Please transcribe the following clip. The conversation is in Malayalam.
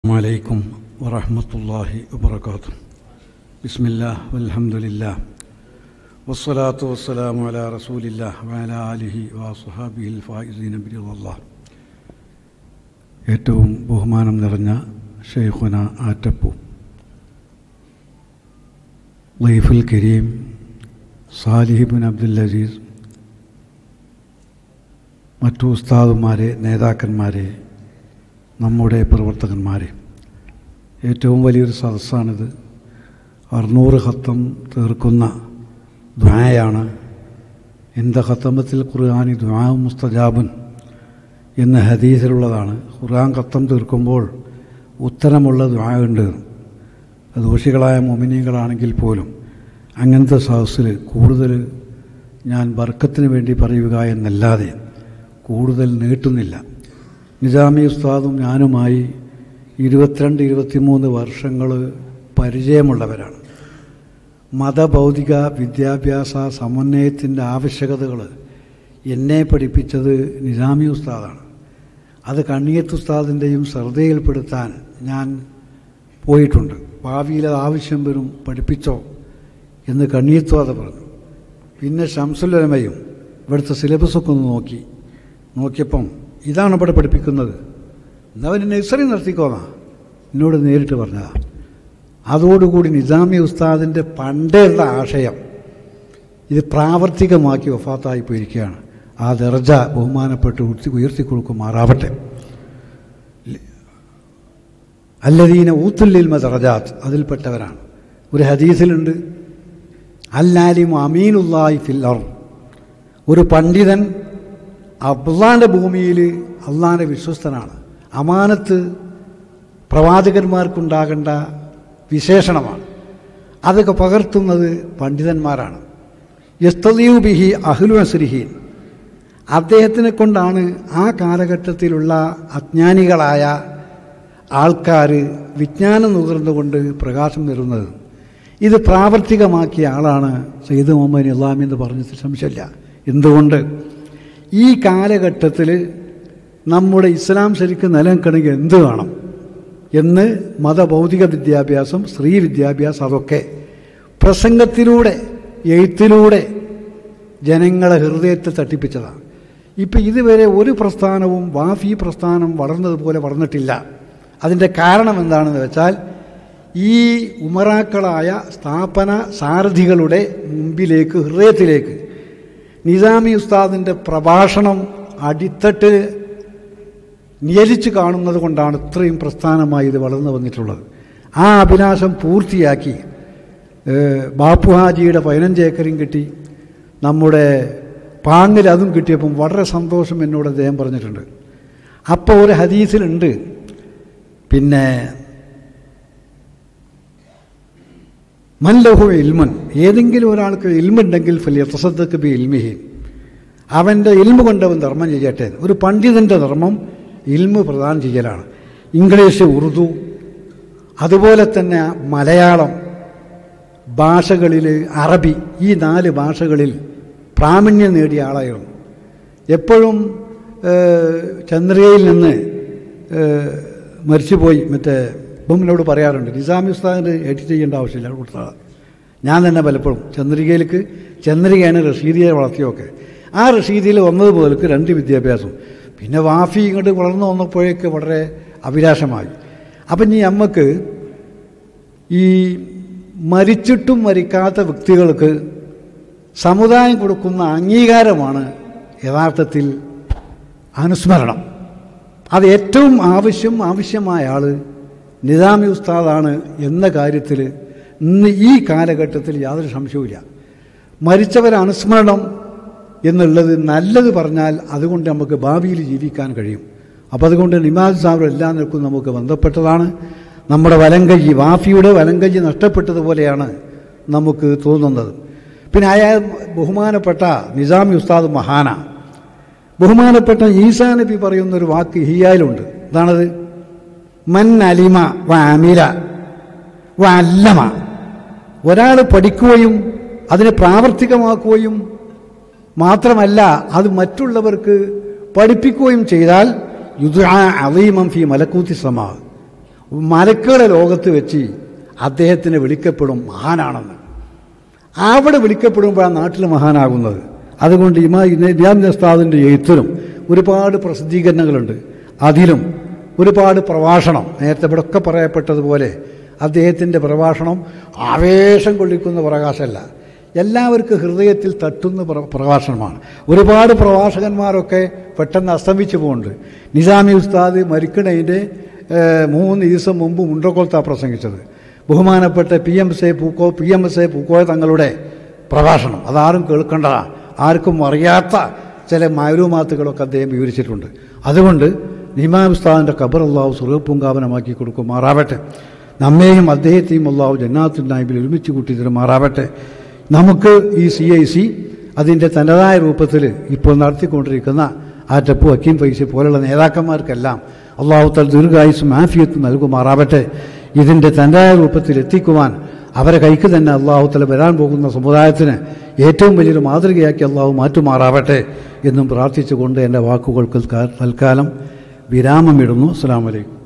السلام عليكم ورحمة الله وبركاته بسم الله والحمد لله والصلاة والسلام على رسول الله وعلى آله وصحابه الفائزين برضا الله ഏറ്റവും ബഹുമാനം നിറഞ്ഞ ഷെയ്ഖുന ആറ്റപ്പു ലൈഫുൽ കരീം സാലിഹിബിൻ അബ്ദുൽ അസീസ് മറ്റു ഉസ്താദുമാരെ നേതാക്കന്മാരെ നമ്മുടെ പ്രവർത്തകന്മാരെ ഏറ്റവും വലിയൊരു സദസ്സാണിത് അറുന്നൂറ് ഹത്തം തീർക്കുന്ന ദ്വായാണ് എന്ത ഹത്തമത്തിൽ ഖുർആാനി ദ്വാ മുസ്തജാബുൻ എന്ന ഹദീസിലുള്ളതാണ് ഖുർആൻ ഖത്തം തീർക്കുമ്പോൾ ഉത്തരമുള്ള ദ്വാ ഉണ്ട് ദോഷികളായ മൊമിനികളാണെങ്കിൽ പോലും അങ്ങനത്തെ സദസ്സിൽ കൂടുതൽ ഞാൻ ബർക്കത്തിന് വേണ്ടി പറയുക എന്നല്ലാതെ കൂടുതൽ നീട്ടുന്നില്ല നിജാമി ഉസ്താദും ഞാനുമായി ഇരുപത്തിരണ്ട് ഇരുപത്തിമൂന്ന് വർഷങ്ങൾ പരിചയമുള്ളവരാണ് മതഭൗതിക വിദ്യാഭ്യാസ സമന്വയത്തിൻ്റെ ആവശ്യകതകൾ എന്നെ പഠിപ്പിച്ചത് നിജാമി ഉസ്താദാണ് അത് കണ്ണിയത്ത് ഉസ്താദിൻ്റെയും ശ്രദ്ധയിൽപ്പെടുത്താൻ ഞാൻ പോയിട്ടുണ്ട് ഭാവിയിൽ അത് ആവശ്യം വരും പഠിപ്പിച്ചോ എന്ന് കണ്ണിയത്വാദ പറഞ്ഞു പിന്നെ ഷംസുലമയും ഇവിടുത്തെ സിലബസൊക്കെ ഒന്ന് നോക്കി നോക്കിയപ്പം ഇതാണ് ഇവിടെ പഠിപ്പിക്കുന്നത് എന്നാൽ അവന് നഴ്സറി നിർത്തിക്കോന്നാ എന്നോട് നേരിട്ട് പറഞ്ഞതാ അതോടുകൂടി നിജാമി ഉസ്താദിൻ്റെ പണ്ടേയുള്ള ആശയം ഇത് പ്രാവർത്തികമാക്കി വഫാത്തായി പോയിരിക്കുകയാണ് ആ ദർജ ബഹുമാനപ്പെട്ട് ഉയർത്തി ഉയർത്തിക്കൊടുക്കുമാറാവട്ടെ അല്ലദീന ഊത്തുല്ലിൽമ ദറജാത്ത് അതിൽപ്പെട്ടവരാണ് ഒരു ഹദീസിലുണ്ട് അല്ലാലിമു അമീനുല്ലായി ഫില്ലർ ഒരു പണ്ഡിതൻ അള്ളാൻ്റെ ഭൂമിയിൽ അള്ളാൻ്റെ വിശ്വസ്തനാണ് അമാനത്ത് പ്രവാചകന്മാർക്കുണ്ടാകേണ്ട വിശേഷണമാണ് അതൊക്കെ പകർത്തുന്നത് പണ്ഡിതന്മാരാണ് യസ്തദീവ് ബിഹി അഹ്ലു അസുരിഹീൻ അദ്ദേഹത്തിനെ കൊണ്ടാണ് ആ കാലഘട്ടത്തിലുള്ള അജ്ഞാനികളായ ആൾക്കാർ വിജ്ഞാനം നുകർന്നുകൊണ്ട് പ്രകാശം നേരുന്നത് ഇത് പ്രാവർത്തികമാക്കിയ ആളാണ് സയ്യിദ് മുഹമ്മദ് ഇസ്ലാമി എന്ന് പറഞ്ഞതിൽ സംശയമില്ല എന്തുകൊണ്ട് ഈ കാലഘട്ടത്തിൽ നമ്മുടെ ഇസ്ലാം ശരിക്കും നിലനിൽക്കണമെങ്കിൽ എന്ത് വേണം എന്ന് മതഭൗതിക വിദ്യാഭ്യാസം സ്ത്രീ വിദ്യാഭ്യാസം അതൊക്കെ പ്രസംഗത്തിലൂടെ എഴുത്തിലൂടെ ജനങ്ങളെ ഹൃദയത്തെ തട്ടിപ്പിച്ചതാണ് ഇപ്പം ഇതുവരെ ഒരു പ്രസ്ഥാനവും വാഫി പ്രസ്ഥാനം വളർന്നതുപോലെ വളർന്നിട്ടില്ല അതിൻ്റെ കാരണം എന്താണെന്ന് വെച്ചാൽ ഈ ഉമറാക്കളായ സ്ഥാപന സാരഥികളുടെ മുമ്പിലേക്ക് ഹൃദയത്തിലേക്ക് നിസാമി ഉസ്താദിൻ്റെ പ്രഭാഷണം അടിത്തട്ട് നിയലിച്ച് കാണുന്നത് കൊണ്ടാണ് ഇത്രയും പ്രസ്ഥാനമായി ഇത് വളർന്നു വന്നിട്ടുള്ളത് ആ അഭിലാഷം പൂർത്തിയാക്കി ബാപ്പുഹാജിയുടെ പതിനഞ്ച് ഏക്കറും കിട്ടി നമ്മുടെ പാങ്ങിൽ അതും കിട്ടിയപ്പം വളരെ സന്തോഷം എന്നോട് അദ്ദേഹം പറഞ്ഞിട്ടുണ്ട് അപ്പോൾ ഒരു ഹദീസിലുണ്ട് പിന്നെ മല്ലഹു ഇൽമൻ ഏതെങ്കിലും ഒരാൾക്ക് ഇൽമുണ്ടെങ്കിൽ ഫലിയ തസദ്ദക്ക് ബി ഇൽമിഹീൻ അവൻ്റെ ഇൽമ കൊണ്ട് അവൻ ധർമ്മം ചെയ്യട്ടെ ഒരു പണ്ഡിതൻ്റെ ധർമ്മം ഇൽമ പ്രദാനം ചെയ്യലാണ് ഇംഗ്ലീഷ് ഉറുദു അതുപോലെ തന്നെ മലയാളം ഭാഷകളിൽ അറബി ഈ നാല് ഭാഷകളിൽ പ്രാവീണ്യം നേടിയ ആളായിരുന്നു എപ്പോഴും ചന്ദ്രികയിൽ നിന്ന് മരിച്ചുപോയി മറ്റേ ബൊമ്മിനോട് പറയാറുണ്ട് നിസാമി ഉസ്താദിന് എഡിറ്റ് ചെയ്യേണ്ട ആവശ്യമില്ല കൊടുത്തതാണ് ഞാൻ തന്നെ പലപ്പോഴും ചന്ദ്രികയിലേക്ക് ചന്ദ്രികയാണ് റഷീദിയെ വളർത്തിയൊക്കെ ആ റഷീദിയിൽ വന്നതുപോലക്ക് രണ്ട് വിദ്യാഭ്യാസം പിന്നെ വാഫി ഇങ്ങോട്ട് വളർന്നു വന്നപ്പോഴേക്ക് വളരെ അഭിലാഷമായി അപ്പം ഇനി അമ്മക്ക് ഈ മരിച്ചിട്ടും മരിക്കാത്ത വ്യക്തികൾക്ക് സമുദായം കൊടുക്കുന്ന അംഗീകാരമാണ് യഥാർത്ഥത്തിൽ അനുസ്മരണം അത് ഏറ്റവും ആവശ്യം ആവശ്യമായ ആൾ നിസാമി ഉസ്താദാണ് എന്ന കാര്യത്തിൽ ഇന്ന് ഈ കാലഘട്ടത്തിൽ യാതൊരു സംശയവുമില്ല മരിച്ചവരെ അനുസ്മരണം എന്നുള്ളത് നല്ലത് പറഞ്ഞാൽ അതുകൊണ്ട് നമുക്ക് ഭാവിയിൽ ജീവിക്കാൻ കഴിയും അപ്പോൾ അതുകൊണ്ട് നിമാസ് സാഹിബ് എല്ലാം നിൽക്കും നമുക്ക് ബന്ധപ്പെട്ടതാണ് നമ്മുടെ വലങ്കയ്യ് വാഫിയുടെ വലങ്കയ്യ് നഷ്ടപ്പെട്ടതുപോലെയാണ് നമുക്ക് തോന്നുന്നത് പിന്നെ അയാൾ ബഹുമാനപ്പെട്ട നിസാമി ഉസ്താദ് മഹാന ബഹുമാനപ്പെട്ട ഈസാ നബി പറയുന്നൊരു വാക്ക് ഹിയായിലുണ്ട് എന്താണത് മൻ അലിമ വ അമില വ അല്ലമ ഒരാൾ പഠിക്കുകയും അതിനെ പ്രാവർത്തികമാക്കുകയും മാത്രമല്ല അത് മറ്റുള്ളവർക്ക് പഠിപ്പിക്കുകയും ചെയ്താൽ യുദ്ധാ അവീമം ഫി മലക്കൂത്തി സമാ മലക്കുകളുടെ ലോകത്ത് വെച്ച് അദ്ദേഹത്തിന് വിളിക്കപ്പെടും മഹാനാണെന്ന് അവിടെ വിളിക്കപ്പെടുമ്പോഴാണ് നാട്ടിൽ മഹാനാകുന്നത് അതുകൊണ്ട് ഇമാ ഇമാം ഉസ്താദിൻ്റെ എഴുത്തിലും ഒരുപാട് പ്രസിദ്ധീകരണങ്ങളുണ്ട് അതിലും ഒരുപാട് പ്രഭാഷണം നേരത്തെ ഇവിടെ ഒക്കെ പറയപ്പെട്ടതുപോലെ അദ്ദേഹത്തിൻ്റെ പ്രഭാഷണം ആവേശം കൊള്ളിക്കുന്ന പ്രകാശമല്ല എല്ലാവർക്കും ഹൃദയത്തിൽ തട്ടുന്ന പ്ര- പ്രഭാഷണമാണ് ഒരുപാട് പ്രഭാഷകന്മാരൊക്കെ പെട്ടെന്ന് അസ്തമിച്ചു പോകുന്നുണ്ട് നിസാമി ഉസ്താദ് മരിക്കണതിൻ്റെ ഏഹ്, മൂന്ന് ദിവസം മുമ്പ് മുണ്ടക്കൊളത്താണ് പ്രസംഗിച്ചത് ബഹുമാനപ്പെട്ട P M S A Pookko P M S A Pookkoya തങ്ങളുടെ പ്രഭാഷണം അതാരും കേൾക്കേണ്ടതാണ് ആർക്കും അറിയാത്ത ചില മാരൂമാത്തുകളൊക്കെ അദ്ദേഹം വിവരിച്ചിട്ടുണ്ട് അതുകൊണ്ട് നിമാം ഉസ്താദിൻ്റെ ഖബർ അള്ളാഹു സുറപ്പൂങ്കാവനമാക്കി കൊടുക്കുമാറാവട്ടെ നമ്മെയും അദ്ദേഹത്തെയും അള്ളാഹു ജന്നാത്തുൽ നായിബിൽ ഒരുമിച്ച് കൂട്ടി തരുമാറാവട്ടെ നമുക്ക് ഈ സി ഐ സി അതിൻ്റെ തനതായ രൂപത്തിൽ ഇപ്പോൾ നടത്തിക്കൊണ്ടിരിക്കുന്ന ആ ടപ്പു ഹക്കീം ഫൈസി പോലുള്ള നേതാക്കന്മാർക്കെല്ലാം അള്ളാഹു തൽ ദീർഘായുസും ആഫിയത്തും നൽകുമാറാവട്ടെ ഇതിൻ്റെ തനതായ രൂപത്തിൽ എത്തിക്കുവാൻ അവരെ കൈക്ക് തന്നെ അള്ളാഹു തല വരാൻ പോകുന്ന സമുദായത്തിന് ഏറ്റവും വലിയൊരു മാതൃകയാക്കി അള്ളാഹു മാറ്റുമാറാവട്ടെ എന്നും പ്രാർത്ഥിച്ചുകൊണ്ട് എൻ്റെ വാക്കുകൾക്ക് തൽക്കാലം വിരാമമിടുന്നു അസ്സാം വലൈക്കും